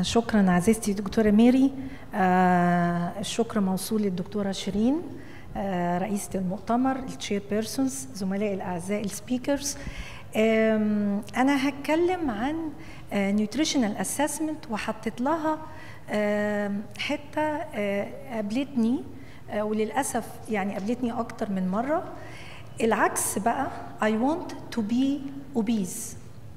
شكرا عزيزتي دكتورة ميري آه الشكر موصول للدكتورة شيرين آه رئيسة المؤتمر التشير بيرسونز زملائي الأعزاء السبيكرز أنا هتكلم عن نيوتريشنال اسسمنت وحطيت لها حتة قابلتني وللأسف يعني قابلتني أكتر من مرة العكس بقى I want to be obese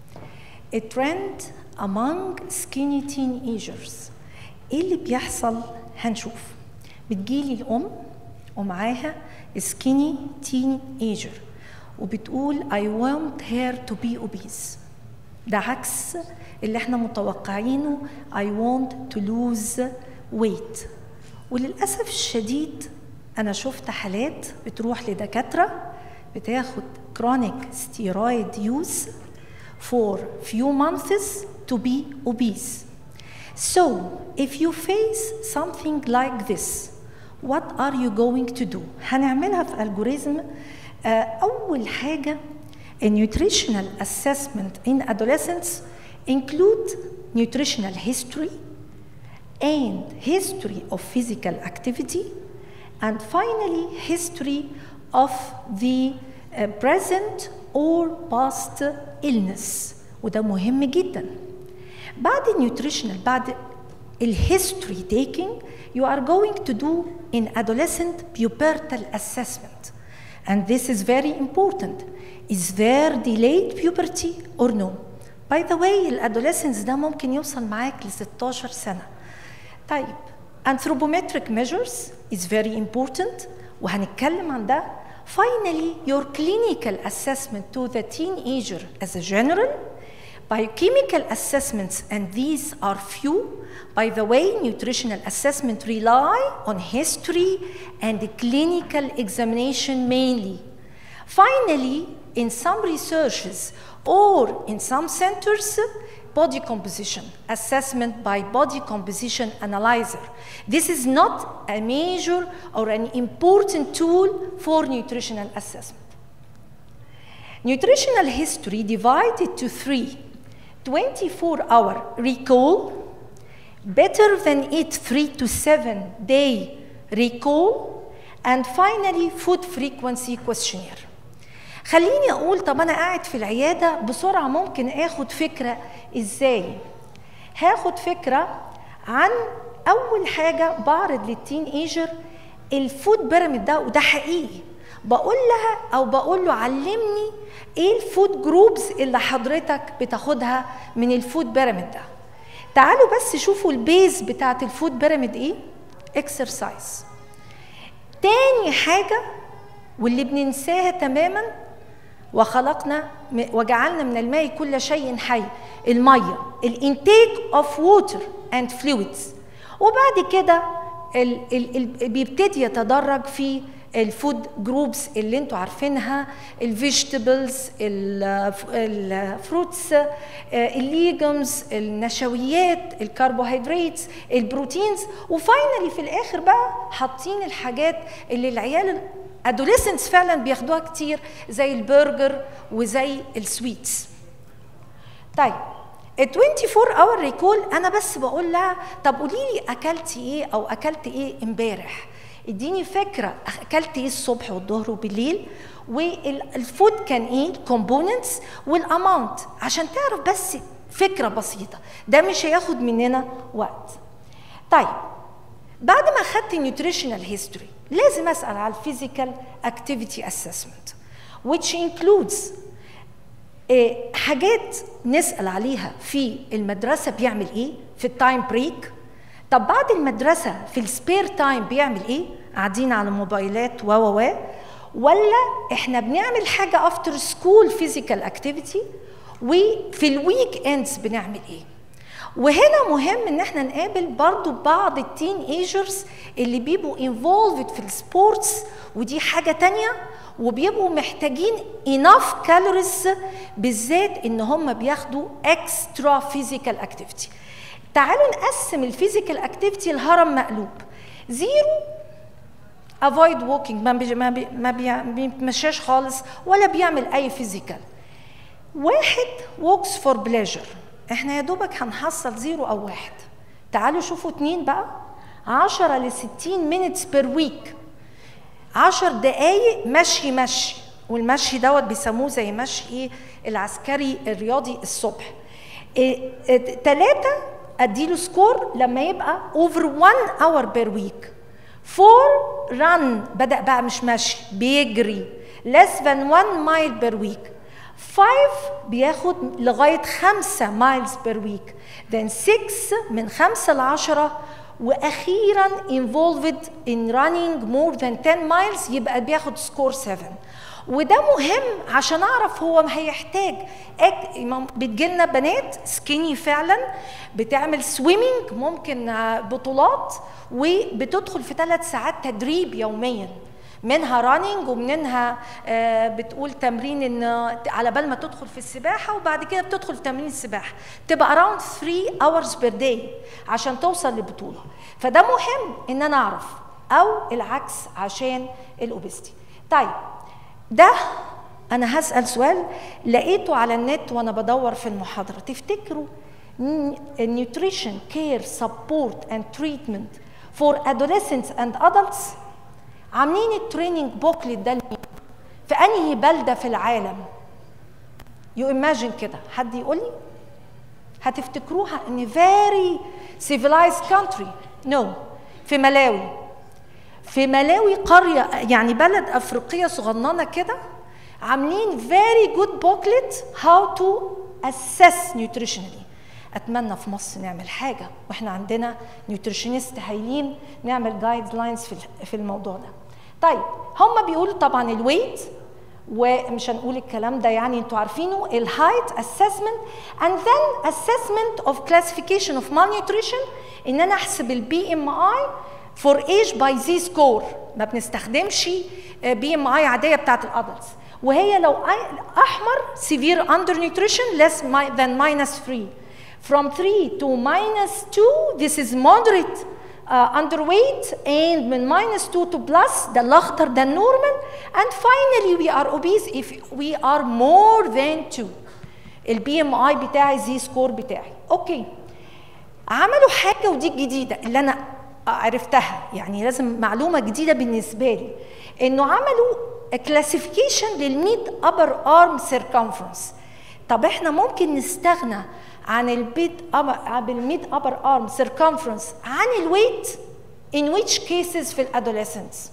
a trend among skinny teenagers ايه اللي بيحصل هنشوف بتجيلي الام ومعاها skinny teenager وبتقول I want her to be obese ده عكس اللي احنا متوقعينه I want to lose weight وللأسف الشديد أنا شفت حالات بتروح لدكاترة بتاخد chronic steroid use for few months to be obese. So, if you face something like this, what are you going to do? هنعملها في الجوريزم أول حاجة a nutritional assessment in adolescents include nutritional history and history of physical activity and finally history of the uh, present or past illness وده مهم جدا بعد النيوتريشنال بعد الهيستوري taking you are going to do in adolescent pubertal assessment and this is very important is there delayed puberty or no by the way الادolescence ده ممكن يوصل معاك ل 16 سنه طيب anthropometric measures is very important وهنتكلم عن ده finally your clinical assessment to the teenager as a general biochemical assessments and these are few by the way nutritional assessment rely on history and clinical examination mainly finally in some researches or in some centers body composition assessment by body composition analyzer this is not a major or an important tool for nutritional assessment nutritional history divided to three 24 hour recall better than it 3 to 7 day recall and finally food frequency questionnaire خليني اقول طب انا قاعد في العياده بسرعه ممكن اخد فكره ازاي هاخد فكره عن اول حاجه بعرض للتين ايجر الفود بيراميد ده وده حقيقي بقول لها او بقول له علمني ايه الفود جروبز اللي حضرتك بتاخدها من الفود بيراميد ده تعالوا بس شوفوا البيز بتاعت الفود بيراميد ايه اكسرسايز تاني حاجه واللي بننساها تماما وخلقنا وجعلنا من الماء كل شيء حي الميه الانتاج اوف ووتر اند فلويدز وبعد كده ال ال ال بيبتدي يتدرج في الفود جروبس اللي انتوا عارفينها الفيجيتابلز الفروتس الليجمز النشويات الكربوهيدرات البروتينز وفاينلي في الاخر بقى حاطين الحاجات اللي العيال ادوليسنس فعلا بياخدوها كتير زي البرجر وزي السويتس طيب ال 24 اور ريكول انا بس بقول لها طب قولي لي اكلتي ايه او اكلت ايه امبارح اديني فكره اكلت ايه الصبح والظهر وبالليل والفود كان ايه الكومبوننتس والاماونت عشان تعرف بس فكره بسيطه ده مش هياخد مننا وقت طيب بعد ما اخدت النيوتريشنال هيستوري لازم اسال على الفيزيكال اكتيفيتي اسسمنت which includes إيه حاجات نسال عليها في المدرسه بيعمل ايه في التايم بريك طب بعد المدرسه في السبير تايم بيعمل ايه قاعدين على موبايلات و و و ولا احنا بنعمل حاجه افتر سكول فيزيكال اكتيفيتي وفي الويك اندز بنعمل ايه وهنا مهم ان احنا نقابل برضو بعض التين ايجرز اللي بيبقوا انفولفد في السبورتس ودي حاجه تانية وبيبقوا محتاجين enough calories بالذات ان هم بياخدوا extra physical activity تعالوا نقسم الفيزيكال اكتيفيتي لهرم مقلوب زيرو افويد ووكينج ما بي ما, بي ما بيمشاش خالص ولا بيعمل اي فيزيكال واحد ووكس فور بليجر احنا يا دوبك هنحصل زيرو او واحد تعالوا شوفوا اتنين بقى 10 ل 60 minutes per week 10 دقايق مشي مشي والمشي دوت بيسموه زي مشي ايه العسكري الرياضي الصبح ثلاثة اديله سكور لما يبقى over 1 hour per week 4 run بدأ بقى مش مشي بيجري less than 1 mile per week 5 بياخد لغاية 5 miles per week then 6 من 5 ل 10 واخيرا involved in running more than 10 miles يبقى بياخد سكور 7 وده مهم عشان اعرف هو هيحتاج بتجيلنا بنات سكيني فعلا بتعمل سويمنج ممكن بطولات وبتدخل في ثلاث ساعات تدريب يوميا منها رانينج ومنها بتقول تمرين ان على بال ما تدخل في السباحه وبعد كده بتدخل في تمرين السباحه تبقى اراوند 3 hours per day عشان توصل لبطوله فده مهم ان انا اعرف او العكس عشان الاوبستي طيب ده انا هسال سؤال لقيته على النت وانا بدور في المحاضره تفتكروا nutrition care support and treatment for adolescents and adults عاملين التريننج بوكلت ده لمين؟ في انهي بلده في العالم؟ يو imagine كده حد يقول لي؟ هتفتكروها ان very civilized country no في ملاوي في ملاوي قرية يعني بلد أفريقية صغننة كده عاملين very good booklet how to assess nutritionally اتمنى في مصر نعمل حاجه واحنا عندنا نيوتريشنست هايلين نعمل جايد لاينز في في الموضوع ده طيب هم بيقولوا طبعا الويت ومش هنقول الكلام ده يعني انتوا عارفينه الهايت اسسمنت اند ذن اسسمنت اوف كلاسيفيكيشن اوف malnutrition ان انا احسب البي ام اي فور ايج باي زي سكور ما بنستخدمش بي ام اي عاديه بتاعت الادلتس وهي لو احمر severe undernutrition less than minus 3 from 3 to minus 2 this is moderate uh, underweight and من minus 2 to plus ده الاخضر ده النورمال and finally we are obese if we are more than 2 البي ام اي بتاعي زي سكور بتاعي اوكي عملوا حاجه ودي الجديده اللي انا عرفتها يعني لازم معلومه جديده بالنسبه لي انه عملوا كلاسيفيكيشن للميد ابر ارم سيركمفرنس طب احنا ممكن نستغنى عن البيت عن الميد ابر ارم سيركمفرنس عن الويت in which cases في الادوليسنس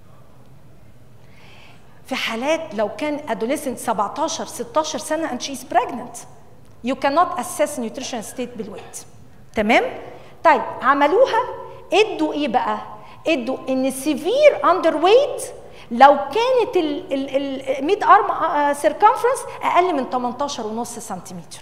في حالات لو كان adolescent 17 16 سنه and she is pregnant you cannot assess nutrition state بالويت تمام طيب عملوها ادوا ايه بقى ادوا ان severe underweight لو كانت ال 100 ارم سيركمفرنس اقل من 18 ونص سنتيمتر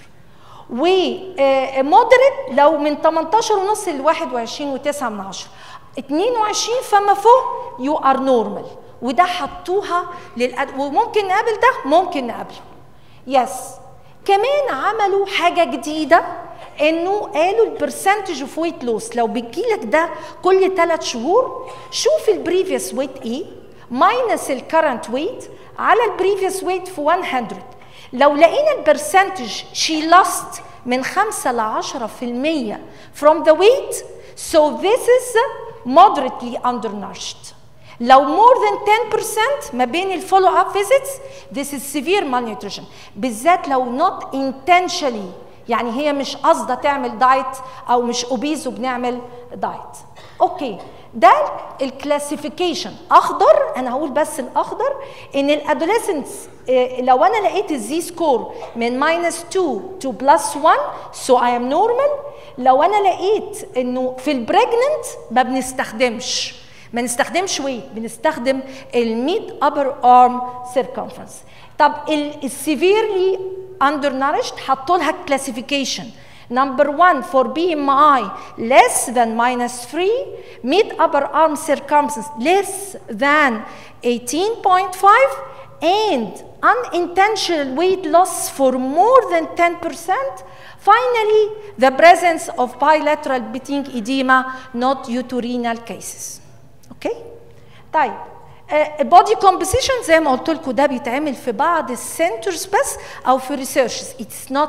ومودريت لو من 18 ونص ل 21 و9 من 10 22 فما فوق يو ار نورمال وده حطوها للأد... وممكن نقابل ده ممكن نقابله يس كمان عملوا حاجه جديده انه قالوا البرسنتج اوف ويت لوس لو بتجيلك ده كل ثلاث شهور شوف البريفيوس ويت ايه ماينس الكرنت ويت على البريفيوس ويت في 100 لو لقينا البرسنتج شي لاست من 5 ل 10% from the weight so this is moderately undernourished لو more than 10% ما بين الفولو اب فيزيتس this is severe malnutrition بالذات لو not intentionally يعني هي مش قاصده تعمل دايت او مش اوبيز وبنعمل دايت اوكي ده الكلاسيفيكيشن اخضر انا هقول بس الاخضر ان الادوليسنس لو انا لقيت الزي سكور من ماينس 2 تو بلس 1 سو اي ام نورمال لو انا لقيت انه في البريجننت ما بنستخدمش ما نستخدمش ويت بنستخدم الميد ابر ارم سيركمفرنس طب السيفيرلي اندر نارشت حطوا لها كلاسيفيكيشن Number one for BMI less than minus 3, mid upper arm circumference less than 18.5, and unintentional weight loss for more than 10%. Finally, the presence of bilateral beating edema, not uterine cases. Okay? طيب البودي كومبوزيشن زي ما قلت لكم ده بيتعمل في بعض السنترز بس او في ريسيرشز اتس نوت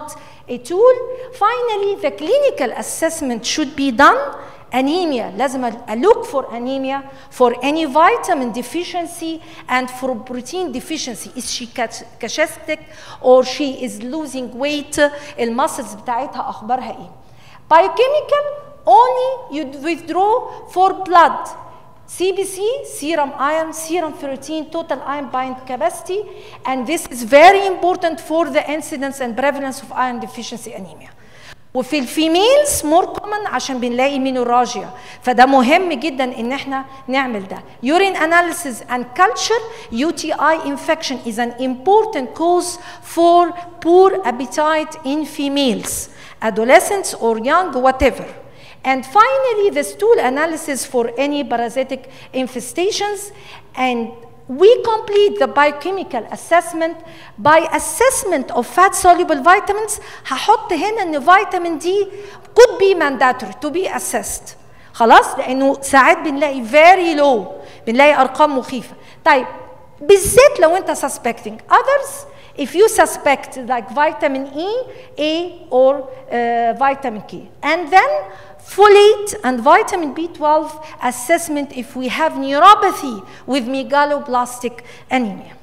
a tool. Finally, the clinical assessment should be done anemia لازم I look for anemia for any vitamin deficiency and for protein deficiency is she cachectic or she is losing weight المسلز بتاعتها اخبارها ايه biochemical only you withdraw for blood CBC, serum iron, serum ferritin, total iron bind capacity, and this is very important for the incidence and prevalence of iron deficiency anemia. وفي الفيميلز مور كومن عشان بنلاقي مينوراجيا فده مهم جدا ان احنا نعمل ده urine analysis and culture UTI infection is an important cause for poor appetite in females adolescents or young whatever and finally the stool analysis for any parasitic infestations and we complete the biochemical assessment by assessment of fat soluble vitamins هحط هنا ان فيتامين دي could be mandatory to be assessed خلاص لانه ساعات بنلاقي very low بنلاقي ارقام مخيفه طيب بالذات لو انت suspecting others if you suspect like vitamin E, A or uh, vitamin K and then folate and vitamin B12 assessment if we have neuropathy with megaloblastic anemia.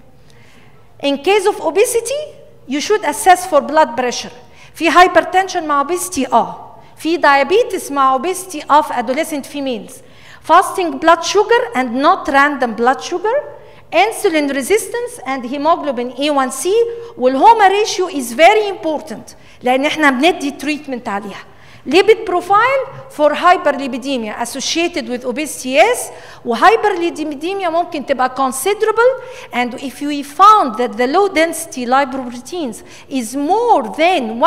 In case of obesity, you should assess for blood pressure. في hypertension مع obesity اه. في diabetes مع obesity of adolescent females. Fasting blood sugar and not random blood sugar. Insulin resistance and hemoglobin A1C والهوما ratio is very important لأن احنا بندي treatment عليها. lipid profile for hyperlipidemia associated with obesity yes وhyperlipidemia ممكن تبقى considerable and if we found that the low density lipoproteins is more than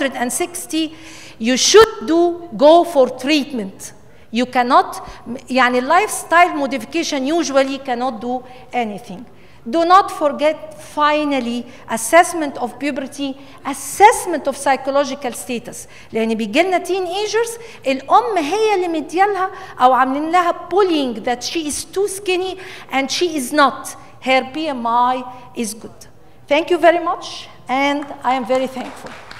160 you should do go for treatment you cannot يعني lifestyle modification usually cannot do anything Do not forget, finally, assessment of puberty, assessment of psychological status. لأن بيجي لنا teenagers الأم هي اللي مديالها أو عاملين لها bullying that she is too skinny and she is not. Her BMI is good. Thank you very much, and I am very thankful.